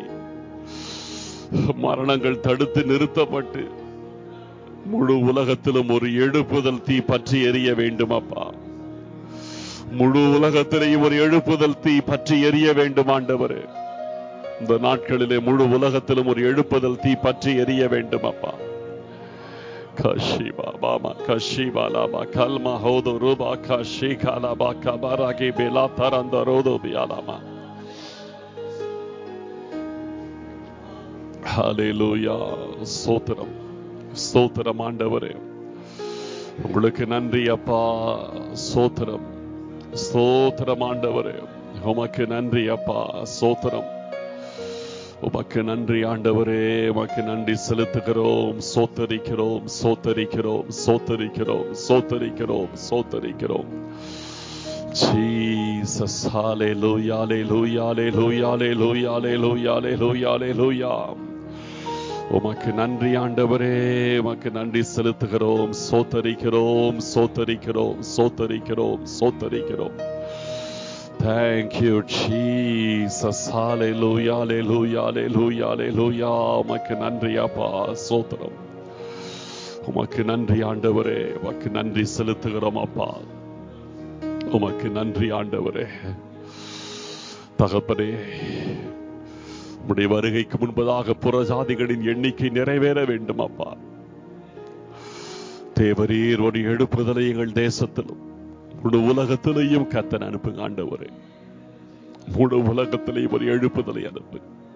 மரணங்கள் தடுத்து நிறுத்தப்பட்டு முழு உலகத்திலும் ஒரு எழுப்புதல் தீ பற்றி எரிய வேண்டும் அப்பா முழு உலகத்திலேயும் ஒரு எழுப்புதல் தீ பற்றி எரிய வேண்டும் ஆண்டவரே இந்த நாட்களிலே முழு உலகத்திலும் ஒரு எழுப்புதல் தீ பற்றி எரிய வேண்டும் அப்பா கஷிபா பாமா கஷிபா லாபா கல்மா ஹோதோ ரூபா கஷி காலாபா கபாராகி பேலா தரந்த ரோதோ பியாலாமா ஹalleluya ஸ்தோத்திரம் ஸ்தோத்திரம் ஆண்டவரே உங்களுக்கு நன்றி அப்பா ஸ்தோத்திரம் ஸ்தோத்திரம் ஆண்டவரே உமக்கு நன்றி அப்பா ஸ்தோத்திரம் உமக்கு நன்றி ஆண்டவரே உமக்கு நன்றி செலுத்துகிறோம் சோத்தரிக்கிறோம் சோத்தரிக்கிறோம் சோத்தரிக்கிறோம் சோத்தரிக்கிறோம் சோத்தரிக்கிறோம் Jesus hallelujah hallelujah hallelujah hallelujah hallelujah hallelujah hallelujah உமக்கு நன்றி ஆண்டவரே உமக்கு நன்றி செலுத்துகிறோம் சோத்தரிக்கிறோம் சோத்தரிக்கிறோம் சோத்தரிக்கிறோம் சோத்தரிக்கிறோம் Thank you, Jesus. Hallelujah, hallelujah, hallelujah, hallelujah. உமக்கு நன்றி அப்பா சோத்திரம் உமக்கு நன்றி ஆண்டவரே உமக்கு நன்றி செலுத்துகிறோம் அப்பா உமக்கு நன்றி ஆண்டவரே தகப்பனே உடைய வருகைக்கு முன்பதாக புறஜாதிகளின் எண்ணிக்கை நிறைவேற வேண்டும் அப்பா தேவரீர் ஒரு எழுப்புதலை எங்கள் தேசத்திலும் முழு உலகத்திலேயும் கத்தன் அனுப்புங்க ஆண்டவரே முழு உலகத்திலேயும் ஒரு எழுப்புதலை அனுப்பு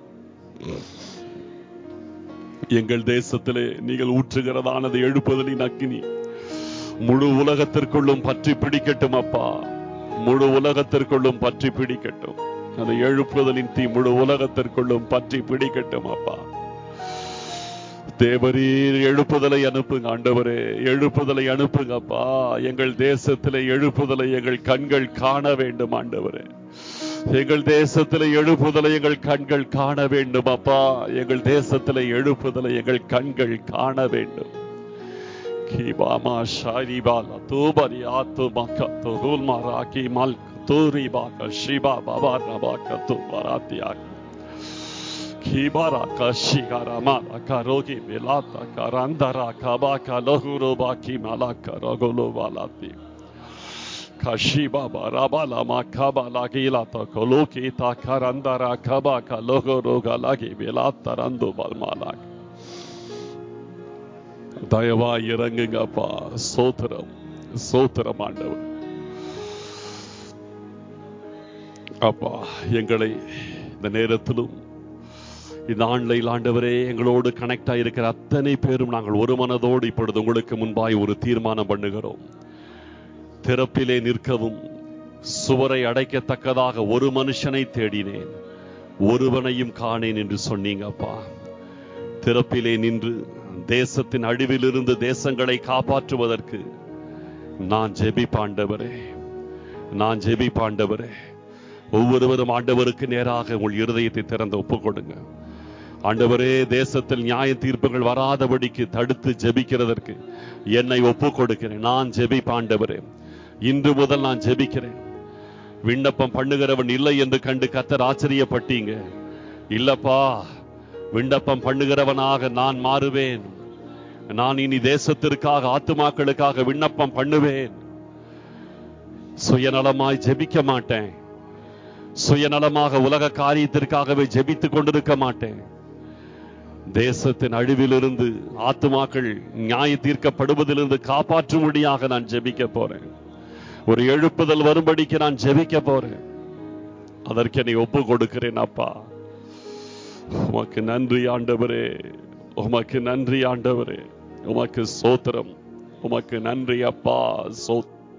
எங்கள் தேசத்திலே நீங்கள் ஊற்றுகிறதானது எழுப்புதலின் அக்கினி முழு உலகத்திற்குள்ளும் பற்றி பிடிக்கட்டும் அப்பா முழு உலகத்திற்குள்ளும் பற்றி பிடிக்கட்டும் அந்த எழுப்புதலின் தீ முழு உலகத்திற்குள்ளும் பற்றி பிடிக்கட்டும் அப்பா தேவரீர் எழுப்புதலை அனுப்புங்க ஆண்டவரே எழுப்புதலை அனுப்புங்கப்பா எங்கள் தேசத்திலே எழுப்புதலை எங்கள் கண்கள் காண வேண்டும் ஆண்டவரே எங்கள் தேசத்திலே எழுப்புதலை எங்கள் கண்கள் காண வேண்டும் அப்பா எங்கள் தேசத்திலே எழுப்புதலை எங்கள் கண்கள் காண வேண்டும் கிபாமா ஷாரிபாலா தூபரி ஆத்து மக்க துகுல் மராக்கி மல் தூரி பாக்க ஷிபா பாபா நபாக்க தூ வராத்தியாக Kibara shigara mala karogi milata karandara kabaka lohuro baki malaka rogolo valati. Kashiba barabala makaba lagilata koloki ta karandara kabaka lohoro galagi milata randu balmalak. தயவா இறங்குங்கப்பா சோத்திரம் சோத்திரம் ஆண்டவர் அப்பா எங்களை இந்த நேரத்திலும் இந்த ஆன்லைன் ஆண்டவரே எங்களோடு கனெக்ட் ஆயிருக்கிற அத்தனை பேரும் நாங்கள் ஒரு மனதோடு இப்பொழுது உங்களுக்கு முன்பாய் ஒரு தீர்மானம் பண்ணுகிறோம் திறப்பிலே நிற்கவும் சுவரை அடைக்கத்தக்கதாக ஒரு மனுஷனை தேடினேன் ஒருவனையும் காணேன் என்று சொன்னீங்கப்பா திறப்பிலே நின்று தேசத்தின் அழிவிலிருந்து தேசங்களை காப்பாற்றுவதற்கு நான் ஜெபி பாண்டவரே நான் ஜெபி பாண்டவரே ஒவ்வொருவரும் ஆண்டவருக்கு நேராக உங்கள் இருதயத்தை திறந்து ஒப்புக் கொடுங்க ஆண்டவரே தேசத்தில் நியாய தீர்ப்புகள் வராதபடிக்கு தடுத்து ஜெபிக்கிறதற்கு என்னை ஒப்புக் கொடுக்கிறேன் நான் ஜெபி பாண்டவரே இன்று முதல் நான் ஜெபிக்கிறேன் விண்ணப்பம் பண்ணுகிறவன் இல்லை என்று கண்டு கத்தர் ஆச்சரியப்பட்டீங்க இல்லப்பா விண்ணப்பம் பண்ணுகிறவனாக நான் மாறுவேன் நான் இனி தேசத்திற்காக ஆத்துமாக்களுக்காக விண்ணப்பம் பண்ணுவேன் சுயநலமாய் ஜெபிக்க மாட்டேன் சுயநலமாக உலக காரியத்திற்காகவே ஜெபித்துக் கொண்டிருக்க மாட்டேன் தேசத்தின் அழிவிலிருந்து ஆத்துமாக்கள் நியாய தீர்க்கப்படுவதிலிருந்து காப்பாற்றும்படியாக நான் ஜெபிக்க போறேன் ஒரு எழுப்புதல் வரும்படிக்கு நான் ஜெபிக்க போறேன் அதற்கு என்னை ஒப்பு கொடுக்கிறேன் அப்பா உமக்கு நன்றி ஆண்டவரே உமக்கு நன்றி ஆண்டவரே உமக்கு சோத்திரம் உமக்கு நன்றி அப்பா சோ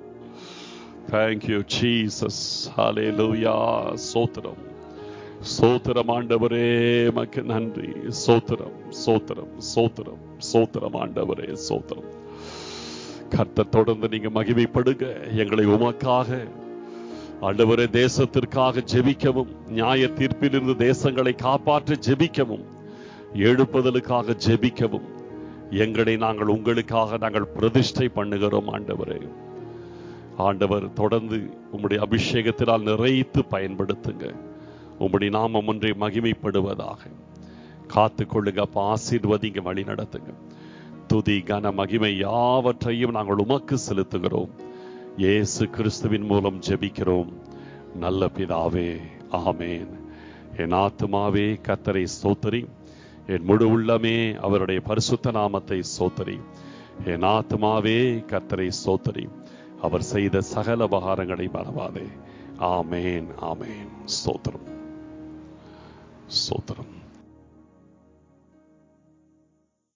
தேங்க்யூ ஜீசஸ் ஹalleluya சோத்திரம் சோத்திரம் ஆண்டவரே உமக்கு நன்றி சோத்திரம் சோத்திரம் சோத்திரம் சோத்திரம் ஆண்டவரே சோத்திரம் கர்த்தர் தொடர்ந்து நீங்க மகிமைப்படுங்க எங்களை உமக்காக ஆண்டவரே தேசத்திற்காக ஜெபிக்கவும் நியாய தீர்ப்பிலிருந்து தேசங்களை காப்பாற்ற ஜெபிக்கவும் எழுப்புதலுக்காக ஜெபிக்கவும் எங்களை நாங்கள் உங்களுக்காக நாங்கள் பிரதிஷ்டை பண்ணுகிறோம் ஆண்டவரே ஆண்டவர் தொடர்ந்து உம்முடைய அபிஷேகத்தினால் நிறைத்து பயன்படுத்துங்க உம்முடைய நாமம் ஒன்றை மகிமைப்படுவதாக காத்து கொள்ளுங்க அப்ப ஆசீர்வதிங்க வழி நடத்துங்க துதி கன மகிமை யாவற்றையும் நாங்கள் உமக்கு செலுத்துகிறோம் இயேசு கிறிஸ்துவின் மூலம் ஜெபிக்கிறோம் நல்ல பிதாவே ஆமேன் என் ஆத்துமாவே கத்தரை ஸ்தோத்தரி என் முழு உள்ளமே அவருடைய பரிசுத்த நாமத்தை சோத்தரி என் ஆத்மாவே கத்தரை சோத்தரி அவர் செய்த சகல உபகாரங்களை மறவாதே ஆமேன் ஆமேன் ஸ்தோத்திரம் ஸ்தோத்திரம்